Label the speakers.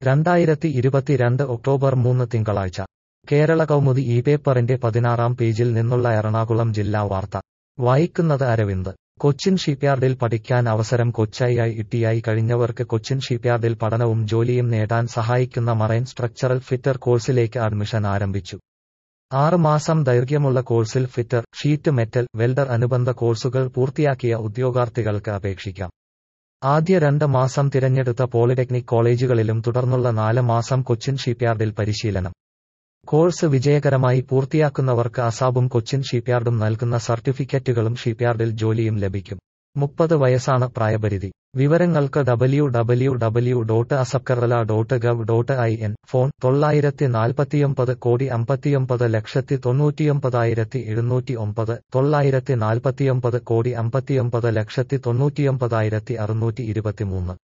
Speaker 1: രണ്ടായിരത്തി ഇരുപത്തിരണ്ട് ഒക്ടോബർ മൂന്ന് തിങ്കളാഴ്ച കേരള കൗമുദി ഈ പേപ്പറിന്റെ പതിനാറാം പേജിൽ നിന്നുള്ള എറണാകുളം ജില്ലാ വാർത്ത വായിക്കുന്നത് അരവിന്ദ് കൊച്ചിൻ ഷിപ്പ്യാർഡിൽ പഠിക്കാൻ അവസരം കൊച്ചായി ഇട്ടിയായി കഴിഞ്ഞവർക്ക് കൊച്ചിൻ ഷിപ്പ്യാർഡിൽ പഠനവും ജോലിയും നേടാൻ സഹായിക്കുന്ന മറൈൻ സ്ട്രക്ചറൽ ഫിറ്റർ കോഴ്സിലേക്ക് അഡ്മിഷൻ ആരംഭിച്ചു ആറ് മാസം ദൈർഘ്യമുള്ള കോഴ്സിൽ ഫിറ്റർ ഷീറ്റ് മെറ്റൽ വെൽഡർ അനുബന്ധ കോഴ്സുകൾ പൂർത്തിയാക്കിയ ഉദ്യോഗാർത്ഥികൾക്ക് അപേക്ഷിക്കാം ആദ്യ രണ്ട് മാസം തിരഞ്ഞെടുത്ത പോളിടെക്നിക് കോളേജുകളിലും തുടർന്നുള്ള നാല് മാസം കൊച്ചിൻ ഷിപ്പ്യാർഡിൽ പരിശീലനം കോഴ്സ് വിജയകരമായി പൂർത്തിയാക്കുന്നവർക്ക് അസാബും കൊച്ചിൻ ഷിപ്പ്യാർഡും നൽകുന്ന സർട്ടിഫിക്കറ്റുകളും ഷിപ്പ്യാർഡിൽ ജോലിയും ലഭിക്കും മുപ്പത് വയസ്സാണ് പ്രായപരിധി വിവരങ്ങൾക്ക് W W W dot asapkerala dot gov dot I N phone തൊള്ളായിരത്തി നാൽപ്പത്തിയൊമ്പത് കോടി അമ്പത്തിയൊമ്പത് ലക്ഷത്തി തൊണ്ണൂറ്റിയൊമ്പതായിരത്തി എഴുന്നൂറ്റി ഒമ്പത് തൊള്ളായിരത്തി നാൽപ്പത്തിയൊമ്പത് കോടി അമ്പത്തിയൊമ്പത് ലക്ഷത്തി തൊണ്ണൂറ്റിയൊമ്പതായിരത്തി അറുന്നൂറ്റി ഇരുപത്തിമൂന്ന്